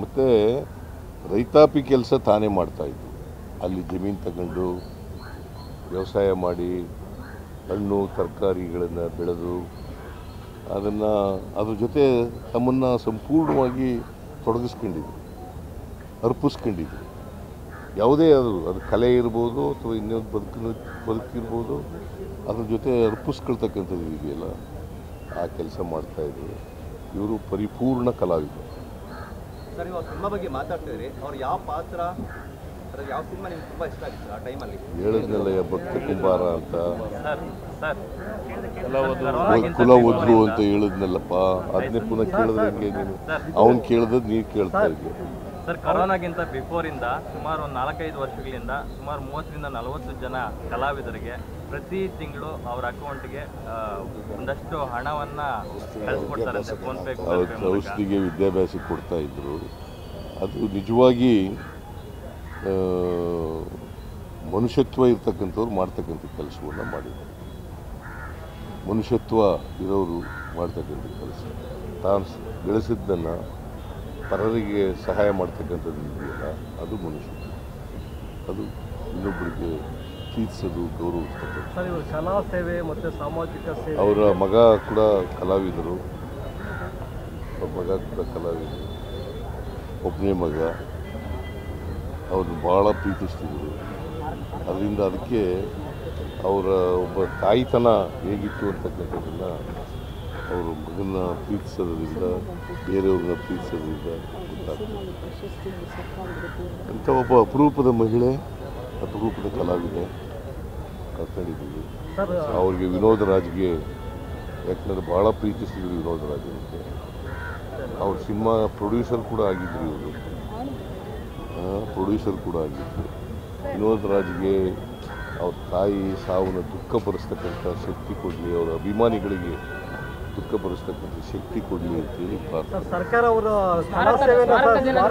ಮತ್ತು ರೈತಾಪಿ ಕೆಲಸ ತಾನೇ ಮಾಡ್ತಾಯಿದ್ರು ಅಲ್ಲಿ ಜಮೀನು ತಗೊಂಡು ವ್ಯವಸಾಯ ಮಾಡಿ ಹಣ್ಣು ತರಕಾರಿಗಳನ್ನು ಬೆಳೆದು ಅದನ್ನು ಅದ್ರ ಜೊತೆ ತಮ್ಮನ್ನು ಸಂಪೂರ್ಣವಾಗಿ ತೊಡಗಿಸ್ಕೊಂಡಿದ್ರು ಅರ್ಪಿಸ್ಕೊಂಡಿದ್ರು ಯಾವುದೇ ಅದು ಅದು ಕಲೆ ಇರ್ಬೋದು ಅಥವಾ ಇನ್ನೊಂದು ಬದುಕಿನ ಬದುಕಿರ್ಬೋದು ಅದ್ರ ಜೊತೆ ಅರ್ಪಿಸ್ಕೊಳ್ತಕ್ಕಂಥದ್ದು ಇದೆಯಲ್ಲ ಆ ಕೆಲಸ ಮಾಡ್ತಾಯಿದ್ರು ಇವರು ಪರಿಪೂರ್ಣ ಕಲಾವಿದರು ಸರ್ ಇವಾಗ ಸಿನಿಮಾ ಬಗ್ಗೆ ಮಾತಾಡ್ತಿದ್ರಿ ಅವ್ರು ಯಾವ ಪಾತ್ರ ಅದ್ರ ಯಾವ ಸಿನಿಮಾ ನಿಮ್ಗೆ ತುಂಬಾ ಇಷ್ಟ ಆಗಿತ್ತು ಆ ಟೈಮಲ್ಲಿ ಹೇಳಿದ್ನಲ್ಲ ಭಕ್ತ ಕುಂಬಾರ ಅಂತ ಸರ್ ಸರ್ ಕುಲ ಒದ್ರು ಅಂತ ಹೇಳಿದ್ನಲ್ಲಪ್ಪ ಅದನ್ನೇ ಪುನಃ ಕೇಳಿದ್ರೆ ಹೆಂಗೆ ನೀನು ಅವ್ನು ಕೇಳ್ದದ್ ನೀವು ಕೇಳ್ತಾ ಇದ್ದೀಯ ಸರ್ ಕೊರೋನಾಗಿಂತ ಬಿಫೋರಿಂದ ಸುಮಾರು ಒಂದು ನಾಲ್ಕೈದು ವರ್ಷಗಳಿಂದ ಸುಮಾರು ಮೂವತ್ತರಿಂದ ನಲವತ್ತು ಜನ ಕಲಾವಿದರಿಗೆ ಪ್ರತಿ ತಿಂಗಳು ಅವ್ರ ಅಕೌಂಟ್ಗೆ ಒಂದಷ್ಟು ಹಣವನ್ನ ಕಳಿಸ್ಕೊಡ್ತಾರಂತೆ ಫೋನ್ ಪೇ ಗೂಗಲ್ ಅವ್ರ ಪೇ ಮೂಲಕ ಔಷಧಿಗೆ ವಿದ್ಯಾಭ್ಯಾಸ ಕೊಡ್ತಾ ಇದ್ರು ಅದು ನಿಜವಾಗಿ ಆ, ಮನುಷ್ಯತ್ವ ಇರ್ತಕ್ಕಂಥವ್ರು ಮಾಡ್ತಕ್ಕಂಥ ಕೆಲಸವನ್ನು ಮಾಡಿದ್ದಾರೆ ಮನುಷ್ಯತ್ವ ಇರೋರು ಮಾಡ್ತಕ್ಕಂಥ ಕೆಲಸ ತಾನು ಸ್- ಗಳಿಸಿದ್ದನ್ನು ಪರರಿಗೆ ಸಹಾಯ ಮಾಡ್ತಕ್ಕಂಥದ್ದು ಇದೆಯಲ್ಲ ಅದು ಮನುಷ್ಯತ್ವ ಅದು ಇನ್ನೊಬ್ಬರಿಗೆ ಪ್ರೀತಿಸೋದು ಗೌರವಿಸ್ತಕ್ಕಂಥ ಸರ್ ಇವರು ಕಲಾ ಸೇವೆ ಮತ್ತು ಸಾಮಾಜಿಕ ಸೇವೆ ಅವರ ಮಗ ಕೂಡ ಕಲಾವಿದರು ಅವ್ರ ಮಗ ಕೂಡ ಕಲಾವಿದರು ಒಬ್ಬನೇ ಮಗ ಅವ್ರನ್ನ ಭಾಳ ಪ್ರೀತಿಸ್ತಿದ್ರು ಅದರಿಂದ ಅದಕ್ಕೆ ಅವರ ಒಬ್ಬ ತಾಯಿತನ ಹೇಗಿತ್ತು ಅಂತಕ್ಕಂಥದ್ದನ್ನು ಅವರು ಮಗನ ಪ್ರೀತಿಸೋದ್ರಿಂದ ಬೇರೆಯವ್ರನ್ನ ಪ್ರೀತಿಸೋದ್ರಿಂದ ಗೊತ್ತಾಗ್ತದೆ ಅಂಥ ಒಬ್ಬ ಅಪರೂಪದ ಮಹಿಳೆ ಅಪರೂಪದ ಕಲಾವಿದೆ ಮಾತಾಡಿದ್ದೀವಿ ಸರ್ ಅವ್ರಿಗೆ ವಿನೋದ್ ರಾಜ್ಗೆ ಯಾಕಂದ್ರೆ ಭಾಳ ಪ್ರೀತಿಸ್ತಿದ್ರು ವಿನೋದ್ ರಾಜ್ ಅಂತ ಅವ್ರ ಸಿನಿಮಾ ಪ್ರೊಡ್ಯೂಸರ್ ಕೂಡ ಆಗಿದ್ರು ಇವರು ಪ್ರೊಡ್ಯೂಸರ್ ಕೂಡ ಆಗಿದ್ರು ವಿನೋದ್ ರಾಜ್ಗೆ ಅವ್ರ ತಾಯಿ ಸಾವನ್ನು ದುಃಖಪಡಿಸ್ತಕ್ಕಂಥ ಶಕ್ತಿ ಕೊಡಲಿ ಅವರ ಅಭಿಮಾನಿಗಳಿಗೆ ದುಃಖಪಡಿಸ್ತಕ್ಕಂಥ ಶಕ್ತಿ ಕೊಡಲಿ ಅಂತೇಳಿ ಪ್ರಾರ್ಥನೆ ಸರ್ ಸರ್ಕಾರ ಅವರ ಕಲಾ ಸೇವೆನ ಸರ್